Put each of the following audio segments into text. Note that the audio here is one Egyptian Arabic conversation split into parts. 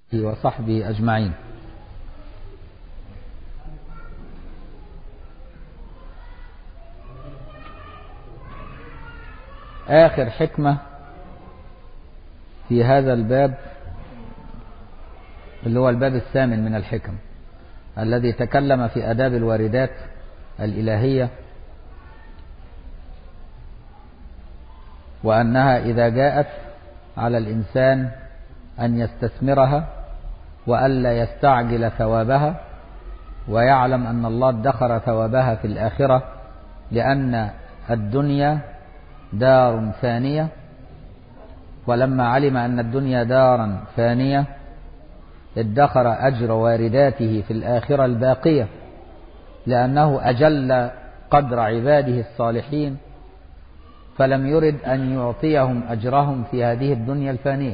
وصحبه أجمعين آخر حكمة في هذا الباب اللي هو الباب الثامن من الحكم الذي تكلم في أداب الواردات الإلهية وأنها إذا جاءت على الإنسان أن يستثمرها وألا يستعجل ثوابها ويعلم أن الله ادخر ثوابها في الآخرة لأن الدنيا دار فانية ولما علم أن الدنيا دارا فانية ادخر أجر وارداته في الآخرة الباقية لأنه أجل قدر عباده الصالحين فلم يرد أن يعطيهم أجرهم في هذه الدنيا الفانية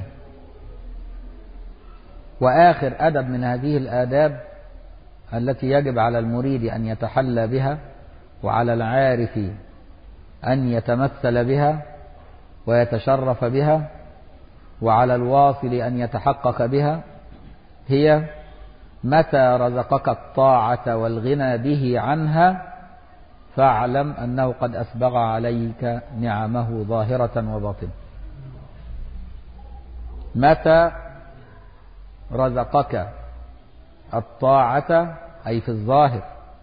وآخر أدب من هذه الآداب التي يجب على المريد أن يتحلى بها وعلى العارف أن يتمثل بها ويتشرف بها وعلى الواصل أن يتحقق بها هي متى رزقك الطاعة والغنى به عنها فاعلم أنه قد أسبغ عليك نعمه ظاهرة وباطنة متى رزقك الطاعة أي في الظاهر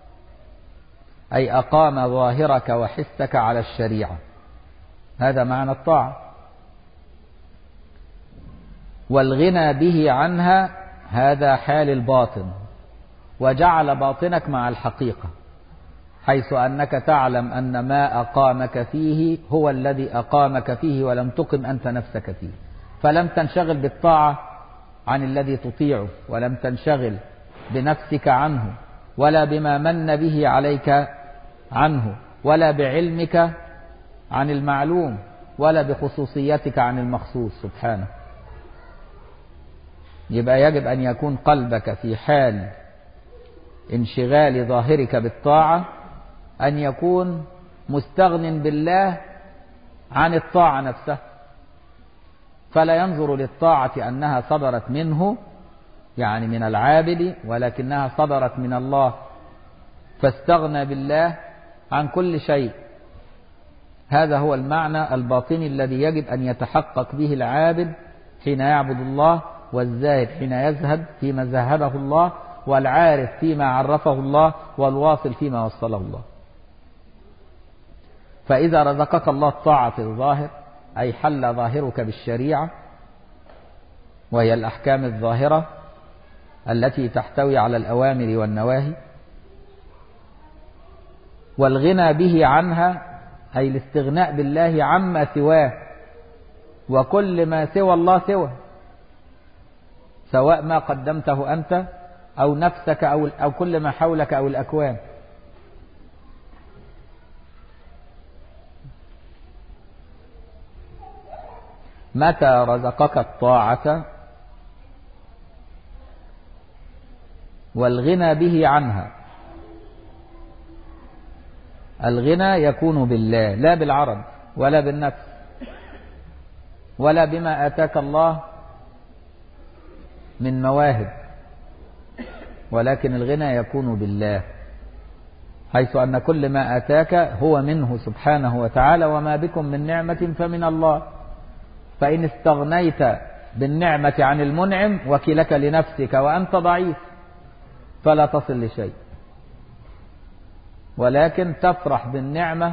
أي أقام ظاهرك وحسك على الشريعة هذا معنى الطاعة والغنى به عنها هذا حال الباطن وجعل باطنك مع الحقيقة حيث أنك تعلم أن ما أقامك فيه هو الذي أقامك فيه ولم تقم أنت نفسك فيه فلم تنشغل بالطاعة عن الذي تطيعه ولم تنشغل بنفسك عنه ولا بما من به عليك عنه ولا بعلمك عن المعلوم ولا بخصوصيتك عن المخصوص سبحانه يبقى يجب أن يكون قلبك في حال انشغال ظاهرك بالطاعة أن يكون مستغن بالله عن الطاعة نفسها فلا ينظر للطاعة أنها صدرت منه يعني من العابد ولكنها صدرت من الله فاستغنى بالله عن كل شيء هذا هو المعنى الباطني الذي يجب أن يتحقق به العابد حين يعبد الله والزاهد حين يزهد فيما زهده الله والعارف فيما عرفه الله والواصل فيما وصله الله فإذا رزقك الله الطاعة في الظاهر أي حل ظاهرك بالشريعة وهي الأحكام الظاهرة التي تحتوي على الأوامر والنواهي والغنى به عنها أي الاستغناء بالله عما سواه وكل ما سوى الله سوى سواء ما قدمته أنت أو نفسك أو, أو كل ما حولك أو الأكوان متى رزقك الطاعة والغنى به عنها الغنى يكون بالله لا بالعرض ولا بالنفس ولا بما آتاك الله من مواهب ولكن الغنى يكون بالله حيث أن كل ما آتاك هو منه سبحانه وتعالى وما بكم من نعمة فمن الله فإن استغنيت بالنعمة عن المنعم وكلك لنفسك وأنت ضعيف فلا تصل لشيء ولكن تفرح بالنعمة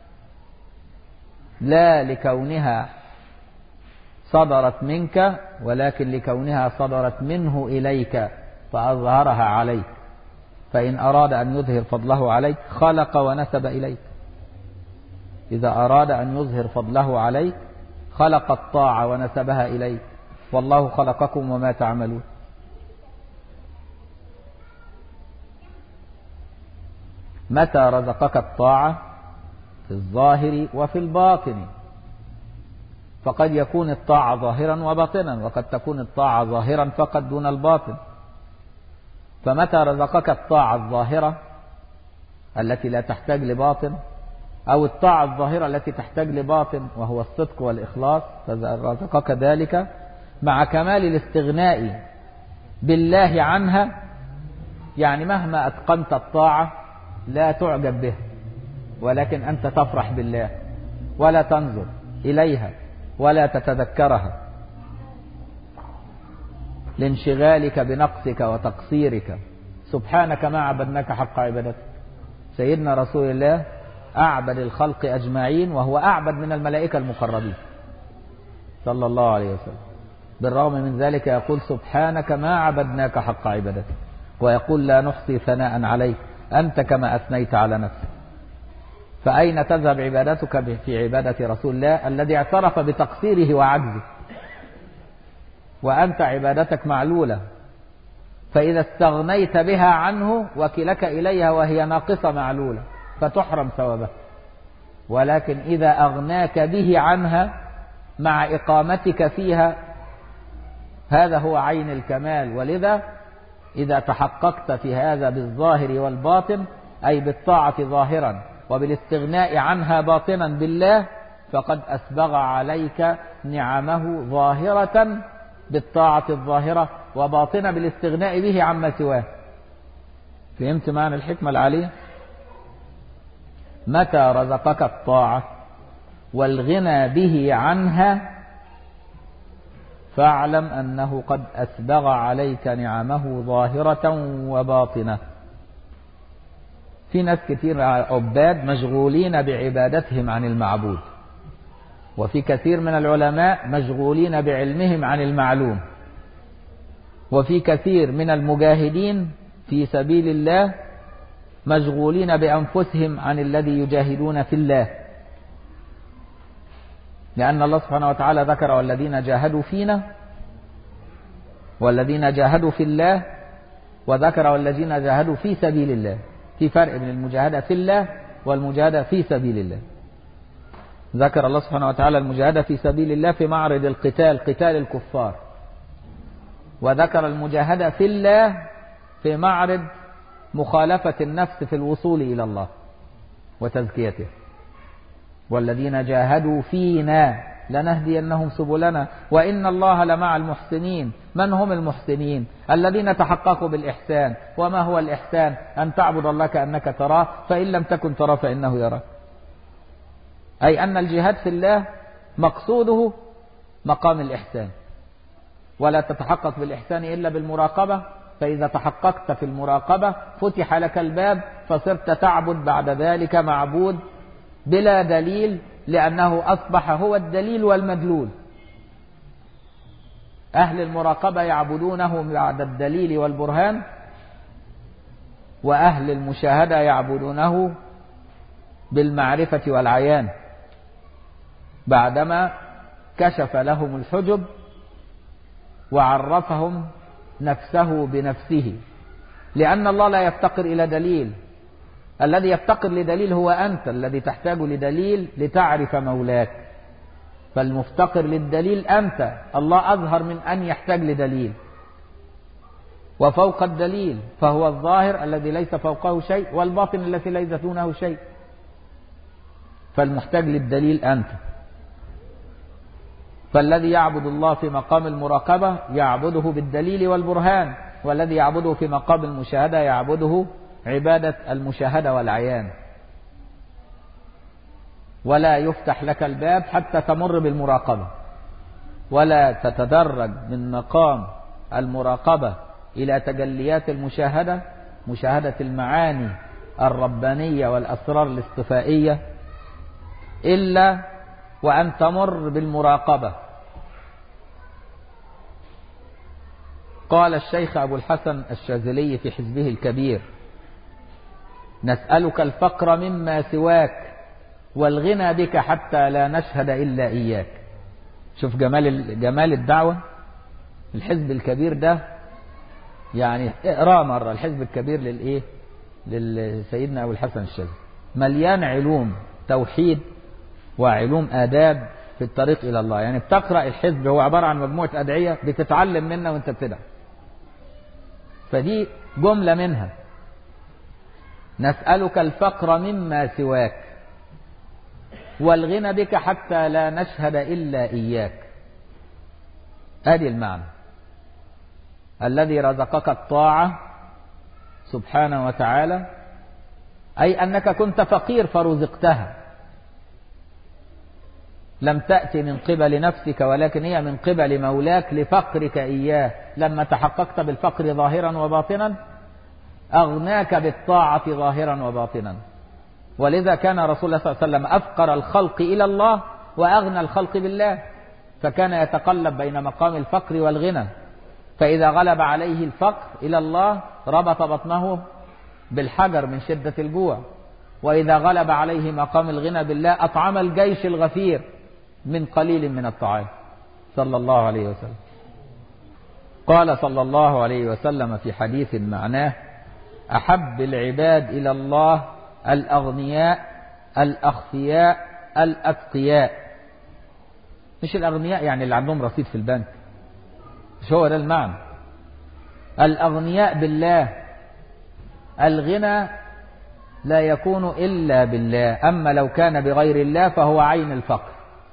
لا لكونها صدرت منك ولكن لكونها صدرت منه إليك فأظهرها عليك فإن أراد أن يظهر فضله عليك خلق ونسب إليك إذا أراد أن يظهر فضله عليك خلق الطاعة ونسبها إليك والله خلقكم وما تعملون متى رزقك الطاعة في الظاهر وفي الباطن فقد يكون الطاعة ظاهرا وباطنا وقد تكون الطاعة ظاهرا فقط دون الباطن فمتى رزقك الطاعة الظاهرة التي لا تحتاج لباطن أو الطاعة الظاهرة التي تحتاج لباطن وهو الصدق والإخلاص فرزقك ذلك مع كمال الاستغناء بالله عنها يعني مهما أتقنت الطاعة لا تعجب بها ولكن أنت تفرح بالله ولا تنظر إليها ولا تتذكرها لانشغالك بنقصك وتقصيرك سبحانك ما عبدناك حق عبادتك سيدنا رسول الله أعبد الخلق أجمعين وهو أعبد من الملائكة المقربين صلى الله عليه وسلم بالرغم من ذلك يقول سبحانك ما عبدناك حق عبادتك ويقول لا نحصي ثناء عليك أنت كما أثنيت على نفسك فأين تذهب عبادتك في عبادة رسول الله الذي اعترف بتقصيره وعجزه وأنت عبادتك معلولة فإذا استغنيت بها عنه وكلك إليها وهي ناقصة معلولة فتحرم ثوابها ولكن إذا أغناك به عنها مع إقامتك فيها هذا هو عين الكمال ولذا إذا تحققت في هذا بالظاهر والباطن أي بالطاعة ظاهرا وبالاستغناء عنها باطنا بالله فقد أسبغ عليك نعمه ظاهرة بالطاعة الظاهرة وباطنة بالاستغناء به عما سواه فهمت معنى الحكمة العالية متى رزقك الطاعة والغنى به عنها فاعلم أنه قد أسبغ عليك نعمه ظاهرة وباطنة في ناس كثير عباد مشغولين بعبادتهم عن المعبود وفي كثير من العلماء مشغولين بعلمهم عن المعلوم وفي كثير من المجاهدين في سبيل الله مشغولين بأنفسهم عن الذي يجاهدون في الله لأن الله سبحانه وتعالى ذكر والذين جاهدوا فينا والذين جاهدوا في الله وذكر والذين جاهدوا في سبيل الله في فرق بين المجاهدة في الله والمجاهدة في سبيل الله ذكر الله سبحانه وتعالى المجاهدة في سبيل الله في معرض القتال قتال الكفار وذكر المجاهدة في الله في معرض مخالفة النفس في الوصول إلى الله وتزكيته والذين جاهدوا فينا لنهدينهم سبلنا وإن الله لمع المحسنين من هم المحسنين الذين تحققوا بالإحسان وما هو الإحسان أن تعبد الله كأنك تراه فإن لم تكن تراه فإنه يراك أي أن الجهاد في الله مقصوده مقام الإحسان ولا تتحقق بالإحسان إلا بالمراقبة فإذا تحققت في المراقبة فتح لك الباب فصرت تعبد بعد ذلك معبود بلا دليل لأنه أصبح هو الدليل والمدلول أهل المراقبة يعبدونه بعد الدليل والبرهان وأهل المشاهدة يعبدونه بالمعرفة والعيان بعدما كشف لهم الحجب وعرفهم نفسه بنفسه لأن الله لا يفتقر إلى دليل الذي يفتقر لدليل هو أنت الذي تحتاج لدليل لتعرف مولاك فالمفتقر للدليل أنت الله أظهر من أن يحتاج لدليل وفوق الدليل فهو الظاهر الذي ليس فوقه شيء والباطن الذي ليس دونه شيء فالمحتاج للدليل أنت فالذي يعبد الله في مقام المراقبة يعبده بالدليل والبرهان والذي يعبده في مقام المشاهدة يعبده عبادة المشاهدة والعيان ولا يفتح لك الباب حتى تمر بالمراقبة ولا تتدرج من مقام المراقبة إلى تجليات المشاهدة مشاهدة المعاني الربانية والأسرار الاصطفائية إلا وأن تمر بالمراقبة قال الشيخ أبو الحسن الشاذلي في حزبه الكبير نسألك الفقر مما سواك والغنى بك حتى لا نشهد إلا إياك شوف جمال جمال الدعوة الحزب الكبير ده يعني اقرا مرة الحزب الكبير للإيه لسيدنا أبو الحسن الشاذلي مليان علوم توحيد وعلوم آداب في الطريق إلى الله يعني بتقرأ الحزب هو عبارة عن مجموعة أدعية بتتعلم منها وانت بتدعي فدي جملة منها نسألك الفقر مما سواك والغنى بك حتى لا نشهد إلا إياك هذه المعنى الذي رزقك الطاعة سبحانه وتعالى أي أنك كنت فقير فرزقتها لم تأتي من قبل نفسك ولكن هي من قبل مولاك لفقرك إياه لما تحققت بالفقر ظاهرا وباطنا أغناك بالطاعة ظاهرا وباطنا ولذا كان رسول الله صلى الله عليه وسلم أفقر الخلق إلى الله وأغنى الخلق بالله فكان يتقلب بين مقام الفقر والغنى فإذا غلب عليه الفقر إلى الله ربط بطنه بالحجر من شدة الجوع وإذا غلب عليه مقام الغنى بالله أطعم الجيش الغفير من قليل من الطعام صلى الله عليه وسلم قال صلى الله عليه وسلم في حديث معناه أحب العباد إلى الله الأغنياء الأخفياء الأتقياء مش الأغنياء يعني اللي عندهم رصيد في البنك مش هو ده المعنى الأغنياء بالله الغنى لا يكون إلا بالله أما لو كان بغير الله فهو عين الفقر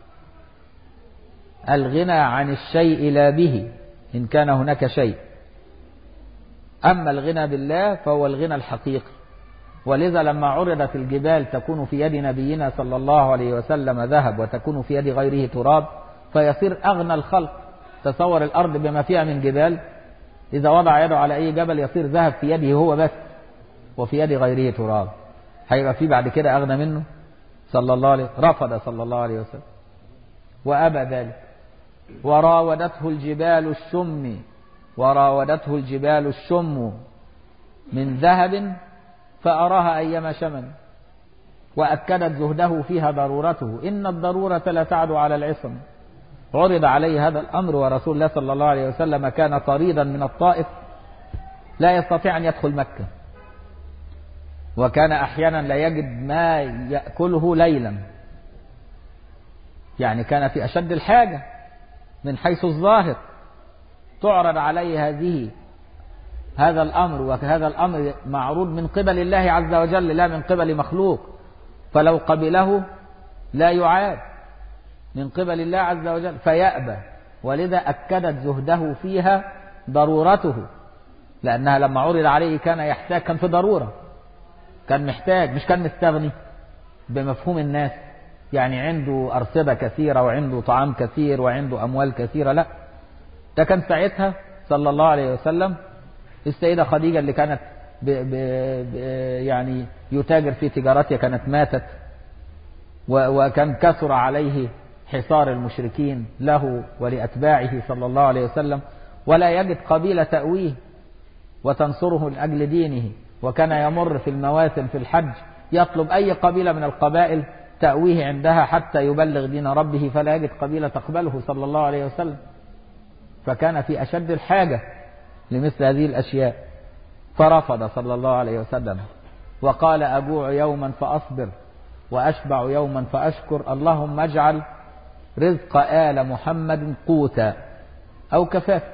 الغنى عن الشيء لا به إن كان هناك شيء أما الغنى بالله فهو الغنى الحقيقي ولذا لما عرضت الجبال تكون في يد نبينا صلى الله عليه وسلم ذهب وتكون في يد غيره تراب فيصير أغنى الخلق تصور الأرض بما فيها من جبال إذا وضع يده على أي جبل يصير ذهب في يده هو بس وفي يد غيره تراب هيبقى في بعد كده أغنى منه صلى الله عليه رفض صلى الله عليه وسلم وأبى ذلك وراودته الجبال الشم وراودته الجبال الشم من ذهب فأراها أيما شمن وأكدت زهده فيها ضرورته إن الضرورة لا تعد على العصم عرض عليه هذا الأمر ورسول الله صلى الله عليه وسلم كان طريدا من الطائف لا يستطيع أن يدخل مكة وكان أحيانا لا يجد ما يأكله ليلا يعني كان في أشد الحاجة من حيث الظاهر تعرض عليه هذه هذا الأمر وهذا الأمر معروض من قبل الله عز وجل لا من قبل مخلوق فلو قبله لا يعاد من قبل الله عز وجل فيأبى ولذا أكدت زهده فيها ضرورته لأنها لما عرض عليه كان يحتاج كان في ضرورة كان محتاج مش كان مستغني بمفهوم الناس يعني عنده أرصدة كثيرة وعنده طعام كثير وعنده أموال كثيرة لا ده كان ساعتها صلى الله عليه وسلم السيدة خديجة اللي كانت ب ب ب يعني يتاجر في تجارتها كانت ماتت وكان كثر عليه حصار المشركين له ولأتباعه صلى الله عليه وسلم ولا يجد قبيلة تأويه وتنصره لأجل دينه وكان يمر في المواسم في الحج يطلب أي قبيلة من القبائل تأويه عندها حتى يبلغ دين ربه فلا يجد قبيلة تقبله صلى الله عليه وسلم فكان في أشد الحاجة لمثل هذه الأشياء فرفض صلى الله عليه وسلم وقال أجوع يوما فأصبر وأشبع يوما فأشكر اللهم اجعل رزق آل محمد قوتا أو كفاف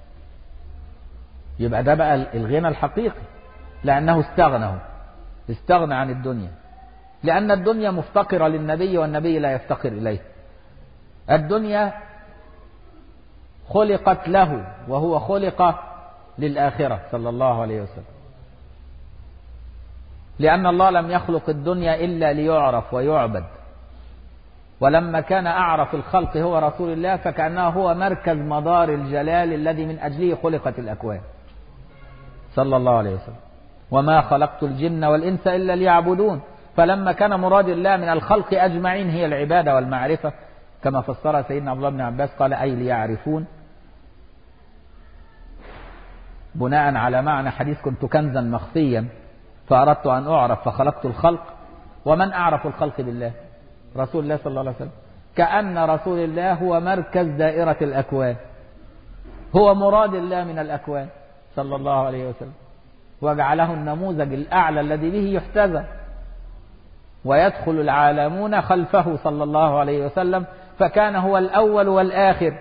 يبقى ده بقى الغنى الحقيقي لأنه استغنى استغنى عن الدنيا لأن الدنيا مفتقرة للنبي والنبي لا يفتقر إليه الدنيا خلقت له وهو خلق للآخرة صلى الله عليه وسلم لأن الله لم يخلق الدنيا إلا ليعرف ويعبد ولما كان أعرف الخلق هو رسول الله فكأنه هو مركز مدار الجلال الذي من أجله خلقت الأكوان صلى الله عليه وسلم وما خلقت الجن والإنس إلا ليعبدون فلما كان مراد الله من الخلق أجمعين هي العبادة والمعرفة كما فسر سيدنا عبد الله بن عباس قال أي ليعرفون بناء على معنى حديث كنت كنزا مخفيا فأردت أن أعرف فخلقت الخلق ومن أعرف الخلق بالله رسول الله صلى الله عليه وسلم كأن رسول الله هو مركز دائرة الأكوان هو مراد الله من الأكوان صلى الله عليه وسلم وجعله النموذج الأعلى الذي به يحتذى ويدخل العالمون خلفه صلى الله عليه وسلم فكان هو الأول والآخر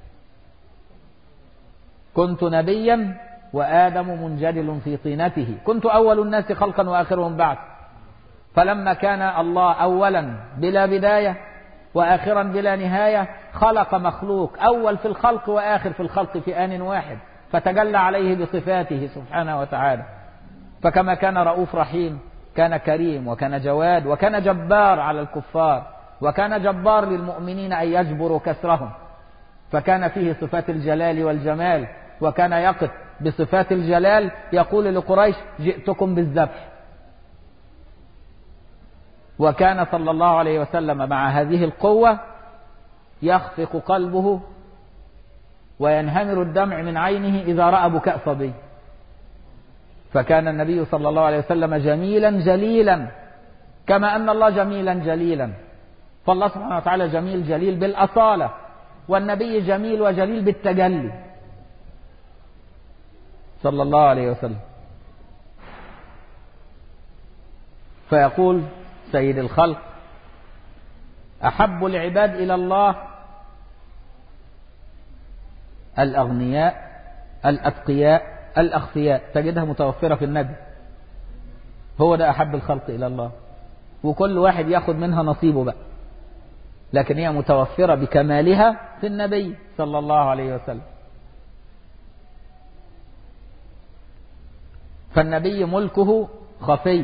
كنت نبيا وآدم منجدل في طينته كنت أول الناس خلقا وآخرهم بعد فلما كان الله أولا بلا بداية وآخرا بلا نهاية خلق مخلوق أول في الخلق وآخر في الخلق في آن واحد فتجلى عليه بصفاته سبحانه وتعالى فكما كان رؤوف رحيم كان كريم وكان جواد وكان جبار على الكفار وكان جبار للمؤمنين أن يجبروا كسرهم فكان فيه صفات الجلال والجمال وكان يقف بصفات الجلال يقول لقريش جئتكم بالذبح وكان صلى الله عليه وسلم مع هذه القوة يخفق قلبه وينهمر الدمع من عينه إذا رأى بكاء صبي فكان النبي صلى الله عليه وسلم جميلا جليلا كما أن الله جميلا جليلا فالله سبحانه وتعالى جميل جليل بالأصالة والنبي جميل وجليل بالتجلي صلى الله عليه وسلم فيقول سيد الخلق أحب العباد إلى الله الأغنياء الأتقياء الأخفياء تجدها متوفرة في النبي هو ده أحب الخلق إلى الله وكل واحد ياخد منها نصيبه بقى لكن هي متوفرة بكمالها في النبي صلى الله عليه وسلم فالنبي ملكه خفي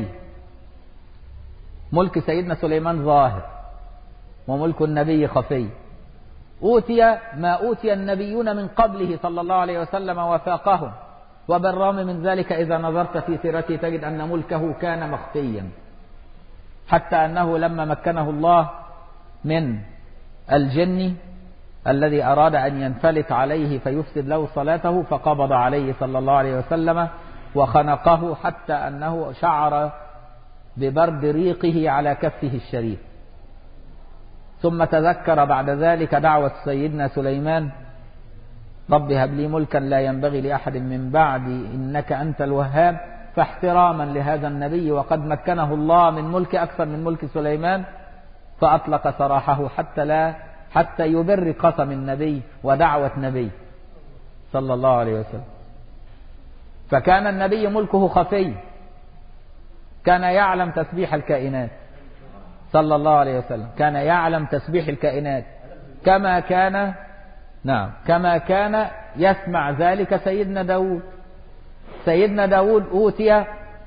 ملك سيدنا سليمان ظاهر وملك النبي خفي أوتي ما أوتي النبيون من قبله صلى الله عليه وسلم وفاقهم وبالرغم من ذلك إذا نظرت في سيرته تجد أن ملكه كان مخفيا حتى أنه لما مكنه الله من الجن الذي أراد أن ينفلت عليه فيفسد له صلاته فقبض عليه صلى الله عليه وسلم وخنقه حتى أنه شعر ببرد ريقه على كفه الشريف ثم تذكر بعد ذلك دعوة سيدنا سليمان رب هب لي ملكا لا ينبغي لأحد من بعدي إنك أنت الوهاب فاحتراما لهذا النبي وقد مكنه الله من ملك أكثر من ملك سليمان فأطلق سراحه حتى لا حتى يبر قسم النبي ودعوة نبي صلى الله عليه وسلم فكان النبي ملكه خفي كان يعلم تسبيح الكائنات صلى الله عليه وسلم كان يعلم تسبيح الكائنات كما كان نعم كما كان يسمع ذلك سيدنا داود سيدنا داود أوتي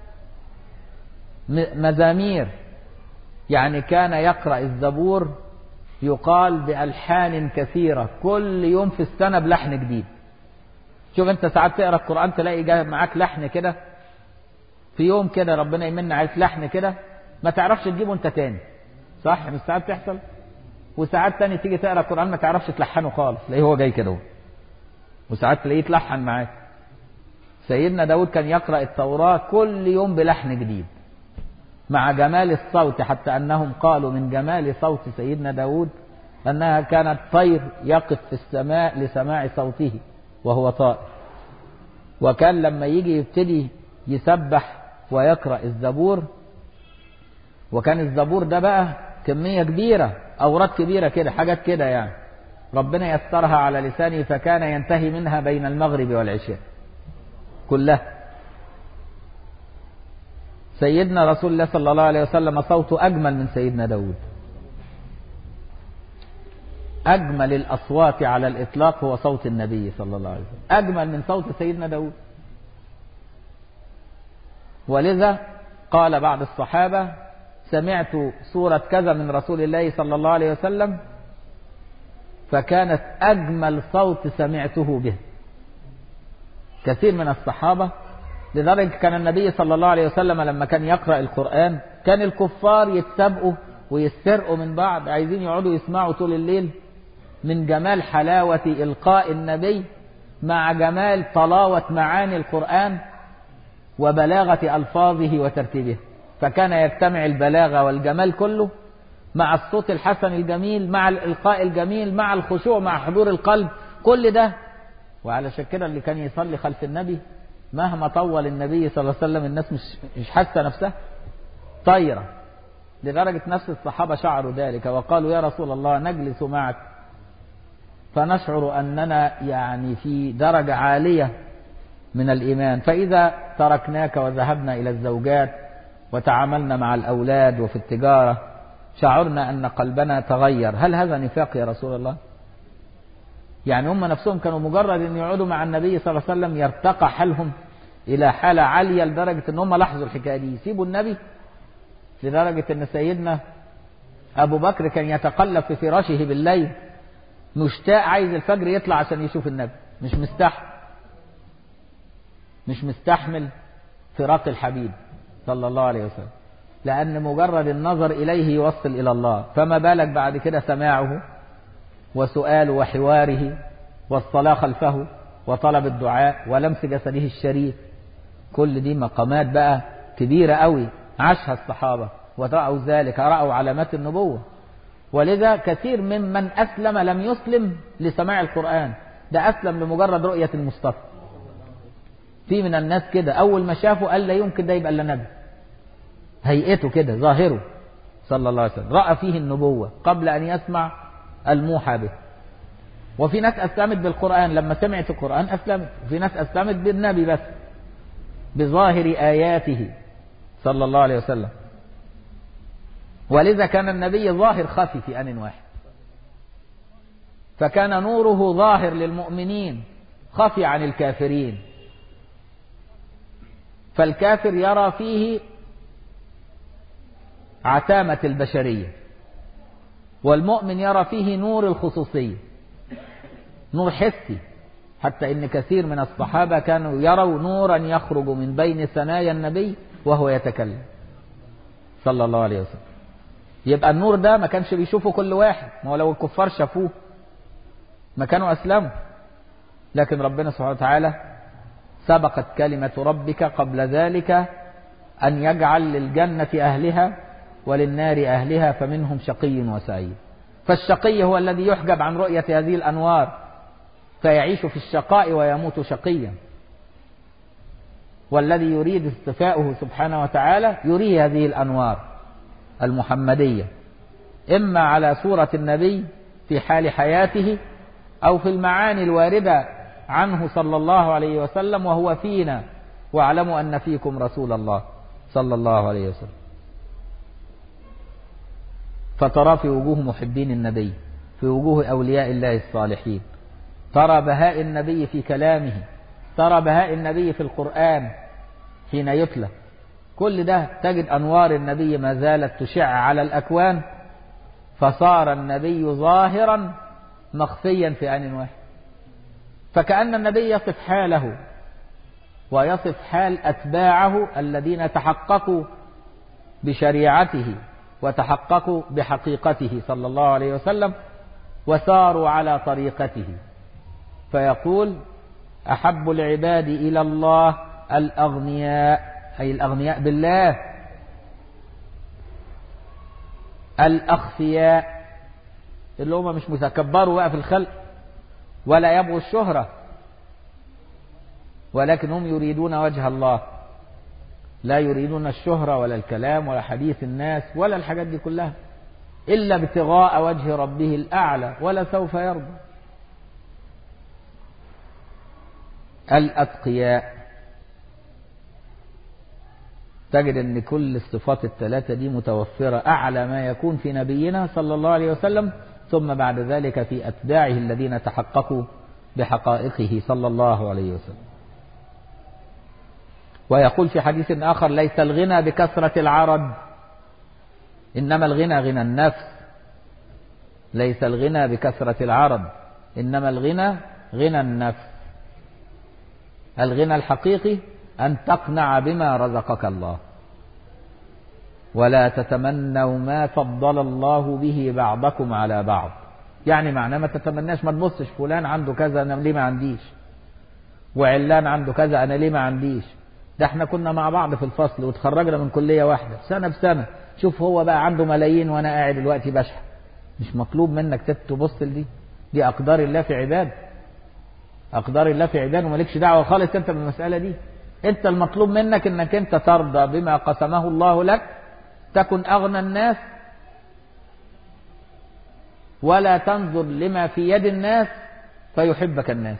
مزامير يعني كان يقرأ الزبور يقال بألحان كثيرة كل يوم في السنة بلحن جديد شوف انت ساعات تقرا القرآن تلاقي جاي معاك لحن كده في يوم كده ربنا يمن عليك لحن كده ما تعرفش تجيبه انت تاني صح مش ساعات تحصل وساعات تاني تيجي تقرا القرآن ما تعرفش تلحنه خالص تلاقيه هو جاي كده وساعات تلاقيه يتلحن معاك سيدنا داود كان يقرأ التوراة كل يوم بلحن جديد مع جمال الصوت حتى أنهم قالوا من جمال صوت سيدنا داود أنها كانت طير يقف في السماء لسماع صوته وهو طائر وكان لما يجي يبتدي يسبح ويقرأ الزبور وكان الزبور ده بقى كمية كبيرة أوراد كبيرة كده حاجات كده يعني ربنا يسرها على لسانه فكان ينتهي منها بين المغرب والعشاء كلها سيدنا رسول الله صلى الله عليه وسلم صوته أجمل من سيدنا داود أجمل الأصوات على الإطلاق هو صوت النبي صلى الله عليه وسلم أجمل من صوت سيدنا داود ولذا قال بعض الصحابة سمعت سورة كذا من رسول الله صلى الله عليه وسلم فكانت أجمل صوت سمعته به كثير من الصحابة لذلك كان النبي صلى الله عليه وسلم لما كان يقرأ القرآن كان الكفار يتسابقوا ويسترقوا من بعض عايزين يقعدوا يسمعوا طول الليل من جمال حلاوة إلقاء النبي مع جمال طلاوة معاني القرآن وبلاغة ألفاظه وترتيبه فكان يجتمع البلاغة والجمال كله مع الصوت الحسن الجميل مع الإلقاء الجميل مع الخشوع مع حضور القلب كل ده وعلى كده اللي كان يصلي خلف النبي مهما طول النبي صلى الله عليه وسلم الناس مش مش حاسه نفسها طايره لدرجه نفس الصحابه شعروا ذلك وقالوا يا رسول الله نجلس معك فنشعر اننا يعني في درجه عاليه من الايمان فاذا تركناك وذهبنا الى الزوجات وتعاملنا مع الاولاد وفي التجاره شعرنا ان قلبنا تغير هل هذا نفاق يا رسول الله يعني هم نفسهم كانوا مجرد ان يقعدوا مع النبي صلى الله عليه وسلم يرتقى حالهم الى حالة عالية لدرجة ان هم لاحظوا الحكاية دي يسيبوا النبي لدرجة ان سيدنا ابو بكر كان يتقلب في فراشه بالليل مشتاق عايز الفجر يطلع عشان يشوف النبي مش مستحمل مش مستحمل فراق الحبيب صلى الله عليه وسلم لأن مجرد النظر إليه يوصل إلى الله فما بالك بعد كده سماعه وسؤاله وحواره والصلاة خلفه وطلب الدعاء ولمس جسده الشريف كل دي مقامات بقى كبيرة قوي عاشها الصحابة ورأوا ذلك رأوا علامات النبوة ولذا كثير ممن أسلم لم يسلم لسماع القرآن ده أسلم لمجرد رؤية المصطفى في من الناس كده أول ما شافه قال لا يمكن ده يبقى إلا نبي هيئته كده ظاهره صلى الله عليه وسلم رأى فيه النبوة قبل أن يسمع الموحى به وفي ناس أسلمت بالقرآن لما سمعت القرآن أسلمت وفي ناس أسلمت بالنبي بس بظاهر آياته صلى الله عليه وسلم ولذا كان النبي ظاهر خفي في آن واحد فكان نوره ظاهر للمؤمنين خفي عن الكافرين فالكافر يرى فيه عتامة البشرية والمؤمن يرى فيه نور الخصوصية نور حسي حتى إن كثير من الصحابة كانوا يروا نورا يخرج من بين ثنايا النبي وهو يتكلم صلى الله عليه وسلم يبقى النور ده ما كانش بيشوفه كل واحد ما هو لو الكفار شافوه ما كانوا أسلموا لكن ربنا سبحانه وتعالى سبقت كلمة ربك قبل ذلك أن يجعل للجنة أهلها وللنار أهلها فمنهم شقي وسعيد فالشقي هو الذي يحجب عن رؤية هذه الأنوار فيعيش في الشقاء ويموت شقيا والذي يريد استفاؤه سبحانه وتعالى يريه هذه الأنوار المحمدية إما على صورة النبي في حال حياته أو في المعاني الواردة عنه صلى الله عليه وسلم وهو فينا واعلموا أن فيكم رسول الله صلى الله عليه وسلم فترى في وجوه محبين النبي في وجوه أولياء الله الصالحين ترى بهاء النبي في كلامه ترى بهاء النبي في القرآن حين يتلى كل ده تجد أنوار النبي ما زالت تشع على الأكوان فصار النبي ظاهرا مخفيا في آن واحد فكأن النبي يصف حاله ويصف حال أتباعه الذين تحققوا بشريعته وتحققوا بحقيقته صلى الله عليه وسلم وساروا على طريقته فيقول أحب العباد إلى الله الأغنياء أي الأغنياء بالله الأخفياء اللي هم مش متكبروا بقى في الخلق ولا يبغوا الشهرة ولكن هم يريدون وجه الله لا يريدون الشهرة ولا الكلام ولا حديث الناس ولا الحاجات دي كلها إلا ابتغاء وجه ربه الأعلى ولا سوف يرضى الأتقياء تجد أن كل الصفات الثلاثة دي متوفرة أعلى ما يكون في نبينا صلى الله عليه وسلم ثم بعد ذلك في أتباعه الذين تحققوا بحقائقه صلى الله عليه وسلم ويقول في حديث آخر ليس الغنى بكثرة العرض إنما الغنى غنى النفس ليس الغنى بكثرة العرض إنما الغنى غنى النفس الغنى الحقيقي أن تقنع بما رزقك الله ولا تتمنوا ما فضل الله به بعضكم على بعض يعني معناه ما تتمناش ما تبصش فلان عنده كذا انا ليه ما عنديش وعلان عنده كذا انا ليه ما عنديش ده احنا كنا مع بعض في الفصل وتخرجنا من كليه واحده سنه بسنه شوف هو بقى عنده ملايين وانا قاعد دلوقتي بشحن مش مطلوب منك تبص لدي دي اقدار الله في عباد اقدار الله في عباد ومالكش دعوه خالص انت بالمساله دي انت المطلوب منك انك انت ترضى بما قسمه الله لك تكن اغنى الناس ولا تنظر لما في يد الناس فيحبك الناس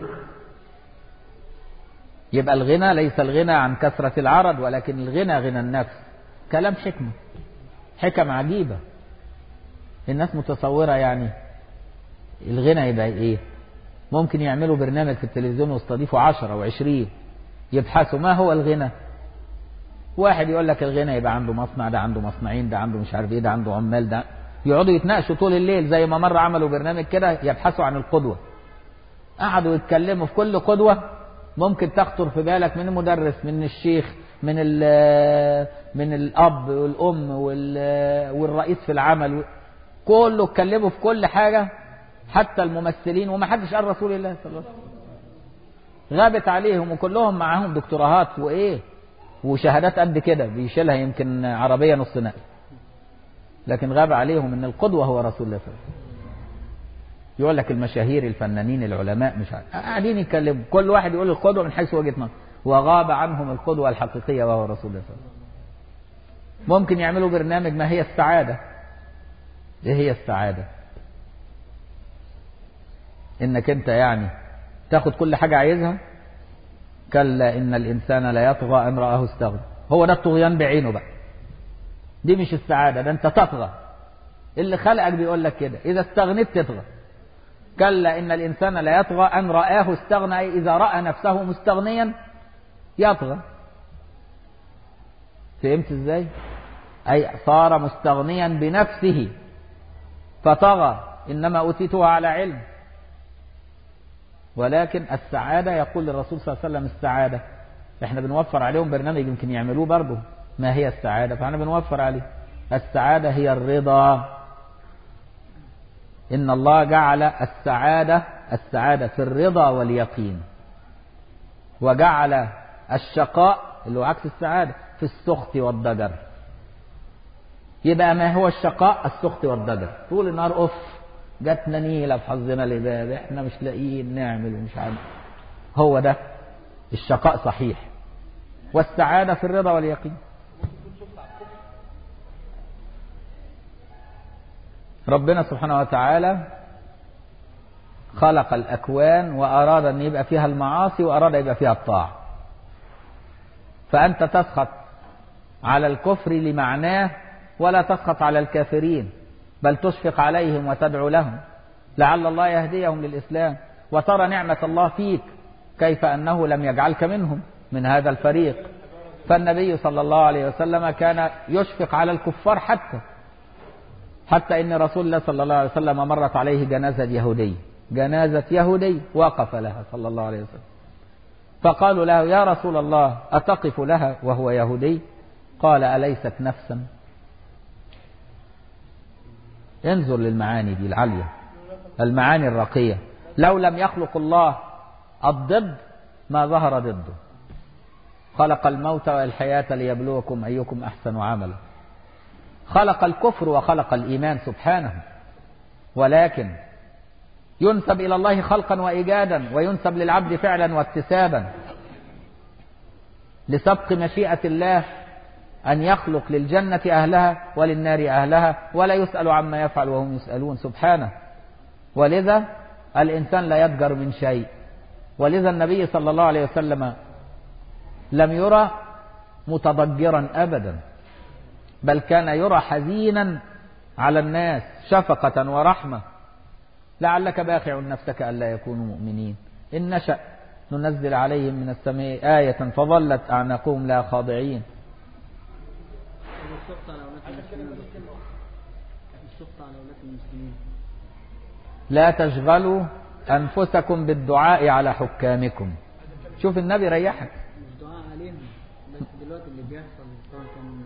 يبقى الغنى ليس الغنى عن كثرة العرض ولكن الغنى غنى النفس كلام حكمة حكم عجيبة الناس متصورة يعني الغنى يبقى ايه ممكن يعملوا برنامج في التلفزيون ويستضيفوا عشرة وعشرين يبحثوا ما هو الغنى واحد يقول لك الغنى يبقى عنده مصنع ده عنده مصنعين ده عنده مش عارف ايه ده عنده عمال ده يقعدوا يتناقشوا طول الليل زي ما مرة عملوا برنامج كده يبحثوا عن القدوة قعدوا يتكلموا في كل قدوة ممكن تخطر في بالك من المدرس من الشيخ من من الأب والأم والرئيس في العمل كله اتكلموا في كل حاجة حتى الممثلين وما حدش قال رسول الله صلى الله عليه وسلم غابت عليهم وكلهم معاهم دكتوراهات وإيه وشهادات قد كده بيشيلها يمكن عربية نص نقل لكن غاب عليهم ان القدوة هو رسول الله صلى الله عليه وسلم يقول لك المشاهير الفنانين العلماء مش عارف قاعدين يتكلموا كل واحد يقول القدوة من حيث وجهة نظر وغاب عنهم القدوة الحقيقية وهو رسول الله صلى الله عليه وسلم ممكن يعملوا برنامج ما هي السعادة ايه هي السعادة انك انت يعني تاخد كل حاجة عايزها كلا ان الانسان لا يطغى ان رآه استغنى هو ده الطغيان بعينه بقى دي مش السعادة ده انت تطغى اللي خلقك بيقول لك كده اذا استغنيت تطغى كلا ان الانسان لا يطغى ان رآه استغنى اي اذا رأى نفسه مستغنيا يطغى فهمت ازاي اي صار مستغنيا بنفسه فطغى انما اوتيته على علم ولكن السعادة يقول الرسول صلى الله عليه وسلم السعادة احنا بنوفر عليهم برنامج يمكن يعملوه برضه ما هي السعادة فاحنا بنوفر عليه السعادة هي الرضا إن الله جعل السعادة السعادة في الرضا واليقين وجعل الشقاء اللي هو عكس السعادة في السخط والضجر يبقى ما هو الشقاء السخط والضجر طول النهار اوف جاتنا نيلة في حظنا الإباب احنا مش لاقيين نعمل ومش عارف هو ده الشقاء صحيح والسعادة في الرضا واليقين ربنا سبحانه وتعالى خلق الأكوان وأراد أن يبقى فيها المعاصي وأراد يبقى فيها الطاعة فأنت تسخط على الكفر لمعناه ولا تسخط على الكافرين بل تشفق عليهم وتدعو لهم لعل الله يهديهم للإسلام وترى نعمة الله فيك كيف أنه لم يجعلك منهم من هذا الفريق فالنبي صلى الله عليه وسلم كان يشفق على الكفار حتى حتى ان رسول الله صلى الله عليه وسلم مرت عليه جنازة يهودي جنازة يهودي وقف لها صلى الله عليه وسلم فقالوا له يا رسول الله أتقف لها وهو يهودي قال أليست نفسا انظر للمعاني دي العالية المعاني الرقية لو لم يخلق الله الضد ما ظهر ضده خلق الموت والحياة ليبلوكم أيكم أحسن عملا خلق الكفر وخلق الإيمان سبحانه ولكن ينسب إلى الله خلقا وإيجادا وينسب للعبد فعلا واكتسابا لسبق مشيئة الله أن يخلق للجنة أهلها وللنار أهلها ولا يسأل عما يفعل وهم يسألون سبحانه ولذا الإنسان لا يضجر من شيء ولذا النبي صلى الله عليه وسلم لم يرى متضجرا أبدا بل كان يرى حزينا على الناس شفقة ورحمة لعلك باخع نفسك ألا يكونوا مؤمنين إن نشأ ننزل عليهم من السماء آية فظلت أعناقهم لا خاضعين لا تشغلوا أنفسكم بالدعاء على حكامكم شوف النبي ريحك مش دعاء عليهم بس دلوقتي اللي بيحصل طبعا كان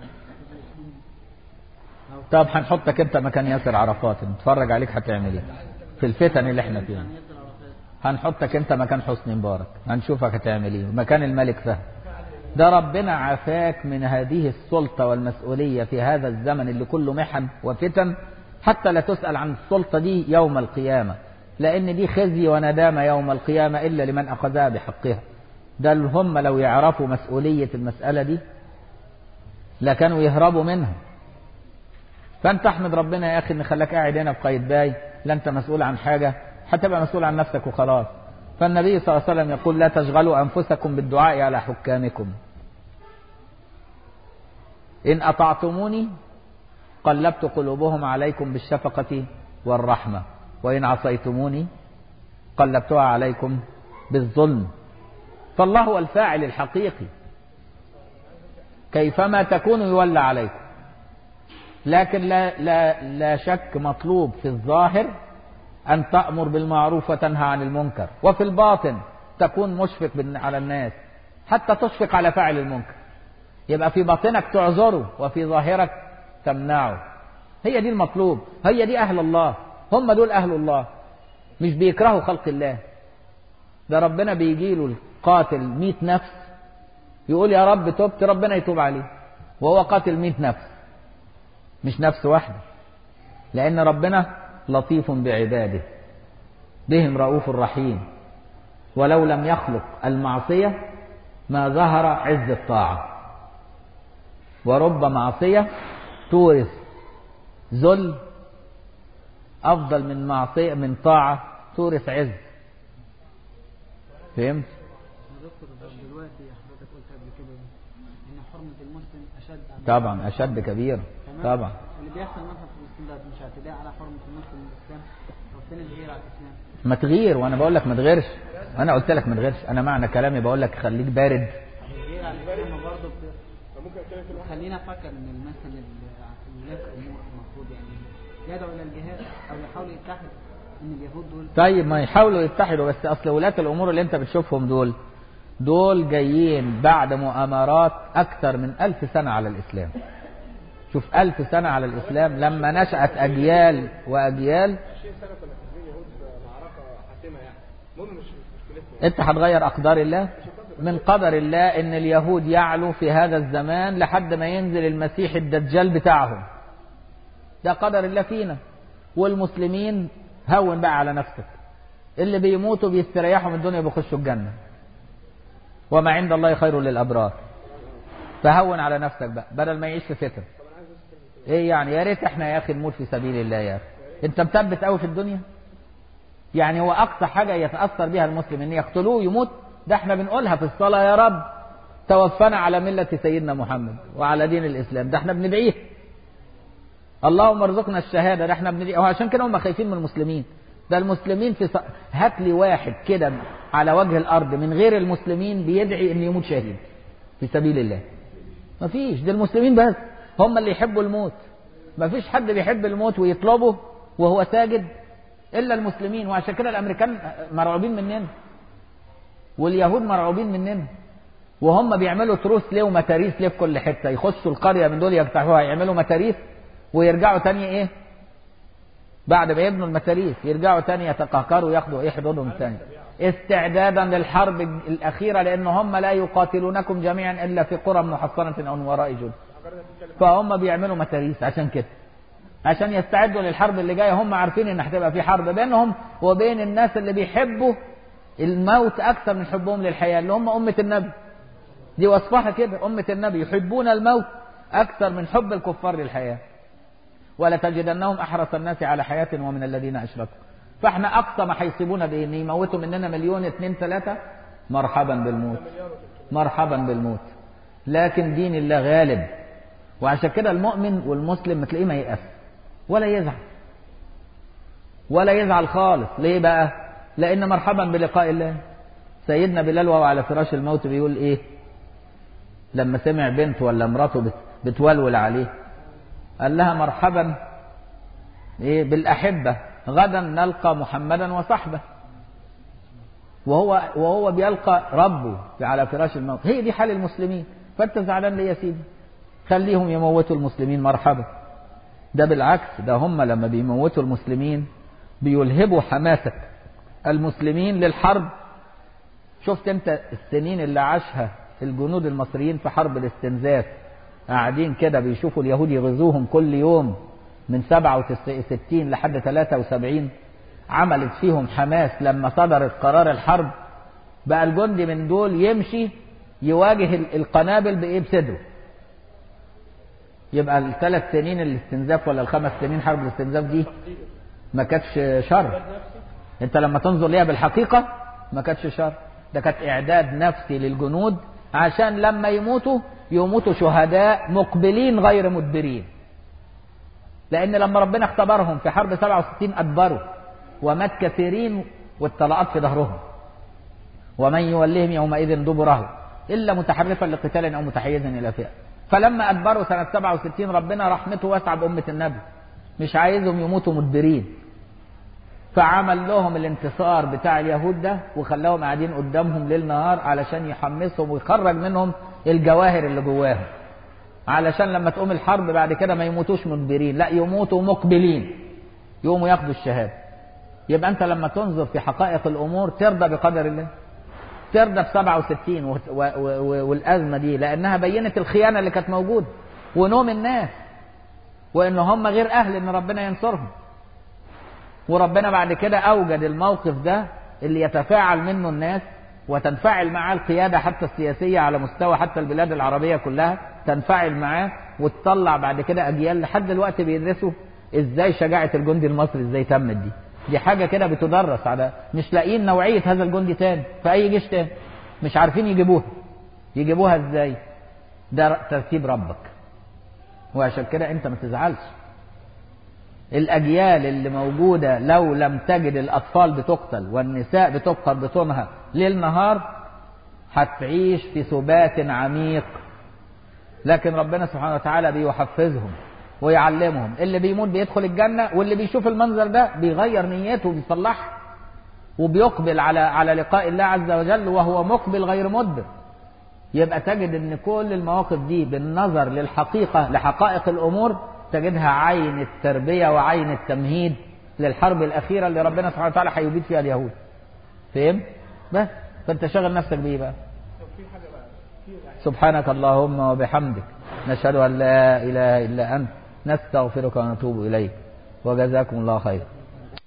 طب هنحطك انت مكان ياسر عرفات نتفرج عليك هتعمل ايه في الفتن اللي احنا فيها هنحطك انت مكان حسني مبارك هنشوفك هتعمل ايه مكان الملك فهد ده ربنا عافاك من هذه السلطة والمسؤولية في هذا الزمن اللي كله محن وفتن حتى لا تسأل عن السلطة دي يوم القيامة لأن دي خزي وندامة يوم القيامة إلا لمن أخذها بحقها ده هم لو يعرفوا مسؤولية المسألة دي لكانوا يهربوا منها فانت احمد ربنا يا اخي ان خلاك قاعد هنا في قايتباي لا انت مسؤول عن حاجة هتبقى مسؤول عن نفسك وخلاص فالنبي صلى الله عليه وسلم يقول لا تشغلوا انفسكم بالدعاء على حكامكم ان اطعتموني قلبت قلوبهم عليكم بالشفقة والرحمة وان عصيتموني قلبتها عليكم بالظلم فالله هو الفاعل الحقيقي كيفما تكون يولى عليكم لكن لا, لا, لا شك مطلوب في الظاهر أن تأمر بالمعروف وتنهى عن المنكر وفي الباطن تكون مشفق على الناس حتى تشفق على فاعل المنكر يبقى في باطنك تعذره وفي ظاهرك تمنعه هي دي المطلوب هي دي أهل الله هم دول أهل الله مش بيكرهوا خلق الله ده ربنا بيجي له القاتل مئة نفس يقول يا رب تبت ربنا يتوب عليه وهو قاتل مئة نفس مش نفس واحدة لأن ربنا لطيف بعباده بهم رؤوف رحيم ولو لم يخلق المعصية ما ظهر عز الطاعة ورب معصية تورث ذل أفضل من معصية من طاعة تورث عز فهمت؟ يا دكتور ده دلوقتي حضرتك قلت قبل كده ان حرمة المسلم اشد عن طبعا أشد كبير تمام؟ طبعا اللي بيحصل مثلا في فلسطين ده مش اعتداء على حرمة المسلم والاسلام طب فين الغير على الاسلام؟ ما تغير وأنا بقول لك ما تغيرش أنا قلت لك ما تغيرش أنا معنى كلامي بقول لك خليك بارد الغير على الاسلام برضه خلينا افكر ان مثلا ال- ولاة الامور المفروض يعني يدعو الى الجهاد او يحاولوا يتحدوا ان اليهود دول طيب ما يحاولوا يتحدوا بس اصل ولاة الامور اللي انت بتشوفهم دول دول جايين بعد مؤامرات اكثر من ألف سنة على الاسلام شوف ألف سنة على الاسلام لما نشأت اجيال واجيال 20 سنه كنا فاكرين يهود معركه حاسمه يعني المهم مش مش مشكلتهم انت هتغير اقدار الله من قدر الله ان اليهود يعلو في هذا الزمان لحد ما ينزل المسيح الدجال بتاعهم ده قدر الله فينا والمسلمين هون بقى على نفسك اللي بيموتوا بيستريحوا من الدنيا بيخشوا الجنة وما عند الله خير للأبرار فهون على نفسك بقى بدل ما يعيش في فتن ايه يعني يا ريت احنا يا اخي نموت في سبيل الله يا اخي انت مثبت قوي في الدنيا يعني هو اقصى حاجه يتاثر بها المسلم ان يقتلوه يموت ده احنا بنقولها في الصلاه يا رب توفنا على مله سيدنا محمد وعلى دين الاسلام ده احنا بندعيه اللهم ارزقنا الشهاده ده احنا بندعيه وعشان كده هم خايفين من المسلمين ده المسلمين في ص... هات لي واحد كده على وجه الارض من غير المسلمين بيدعي ان يموت شهيد في سبيل الله مفيش ده المسلمين بس هم اللي يحبوا الموت مفيش حد بيحب الموت ويطلبه وهو ساجد الا المسلمين وعشان كده الامريكان مرعوبين مننا واليهود مرعوبين مننا وهم بيعملوا تروس ليه ومتاريس ليه في كل حته يخشوا القريه من دول يفتحوها يعملوا متاريس ويرجعوا تاني ايه بعد ما يبنوا المتاريس يرجعوا تاني يتقهقروا وياخدوا ايه حدودهم تاني استعدادا للحرب الاخيره لان هم لا يقاتلونكم جميعا الا في قرى محصنه او من وراء جدر فهم بيعملوا متاريس عشان كده عشان يستعدوا للحرب اللي جايه هم عارفين ان هتبقى في حرب بينهم وبين الناس اللي بيحبوا الموت اكثر من حبهم للحياه اللي هم امه النبي دي وصفها كده امه النبي يحبون الموت اكثر من حب الكفار للحياه ولتجدنهم احرص الناس على حياه ومن الذين اشركوا فاحنا اقصى ما هيصيبونا بايه ان يموتوا مننا مليون اتنين ثلاثه مرحبا بالموت مرحبا بالموت لكن دين الله غالب وعشان كده المؤمن والمسلم تلاقيه ما ييأس ولا يزعل ولا يزعل خالص ليه بقى لان مرحبا بلقاء الله سيدنا بلال وهو على فراش الموت بيقول ايه لما سمع بنته ولا مراته بت- بتولول عليه قال لها مرحبا ايه بالاحبه غدا نلقى محمدا وصحبه وهو وهو بيلقى ربه على فراش الموت هي دي حال المسلمين فانت زعلان ليه يا سيدي خليهم يموتوا المسلمين مرحبا ده بالعكس ده هم لما بيموتوا المسلمين بيلهبوا حماسة المسلمين للحرب شفت انت السنين اللي عاشها الجنود المصريين في حرب الاستنزاف قاعدين كده بيشوفوا اليهود يغزوهم كل يوم من 67 لحد 73 عملت فيهم حماس لما صدرت قرار الحرب بقى الجندي من دول يمشي يواجه ال- القنابل بايه بصدره يبقى الثلاث سنين الاستنزاف ولا الخمس سنين حرب الاستنزاف دي ما كانتش شر انت لما تنظر ليها بالحقيقة ما كانتش شر ده كانت اعداد نفسي للجنود عشان لما يموتوا يموتوا شهداء مقبلين غير مدبرين لان لما ربنا اختبرهم في حرب 67 ادبروا ومات كثيرين والطلقات في ظهرهم ومن يولهم يومئذ دبره إلا متحرفا لقتال أو متحيزا إلى فئة فلما أدبروا سنة 67 ربنا رحمته واسعة بأمة النبي مش عايزهم يموتوا مدبرين فعمل لهم الانتصار بتاع اليهود ده وخلاهم قاعدين قدامهم ليل نهار علشان يحمسهم ويخرج منهم الجواهر اللي جواهم علشان لما تقوم الحرب بعد كده ما يموتوش مدبرين لا يموتوا مقبلين يقوموا ياخدوا الشهاده يبقى انت لما تنظر في حقائق الامور ترضى بقدر الله ترضى ب 67 و- و- و- والازمه دي لانها بينت الخيانه اللي كانت موجوده ونوم الناس وان هم غير اهل ان ربنا ينصرهم وربنا بعد كده اوجد الموقف ده اللي يتفاعل منه الناس وتنفعل معاه القياده حتى السياسيه على مستوى حتى البلاد العربيه كلها تنفعل معاه وتطلع بعد كده اجيال لحد دلوقتي بيدرسوا ازاي شجاعه الجندي المصري ازاي تمت دي دي حاجه كده بتدرس على مش لاقيين نوعيه هذا الجندي تاني في اي جيش تاني مش عارفين يجيبوها يجيبوها ازاي ده ترتيب ربك وعشان كده انت ما تزعلش الأجيال اللي موجودة لو لم تجد الأطفال بتقتل والنساء بتبقر بطونها ليل نهار هتعيش في ثبات عميق لكن ربنا سبحانه وتعالى بيحفزهم ويعلمهم اللي بيموت بيدخل الجنة واللي بيشوف المنظر ده بيغير نيته وبيصلحها وبيقبل على على لقاء الله عز وجل وهو مقبل غير مدبر يبقى تجد ان كل المواقف دي بالنظر للحقيقة لحقائق الامور تجدها عين التربية وعين التمهيد للحرب الأخيرة اللي ربنا سبحانه وتعالى هيبيد فيها اليهود فهم؟ بس فأنت شغل نفسك بإيه بقى؟ سبحانك اللهم وبحمدك نشهد أن لا إله إلا أنت نستغفرك ونتوب إليك وجزاكم الله خيرا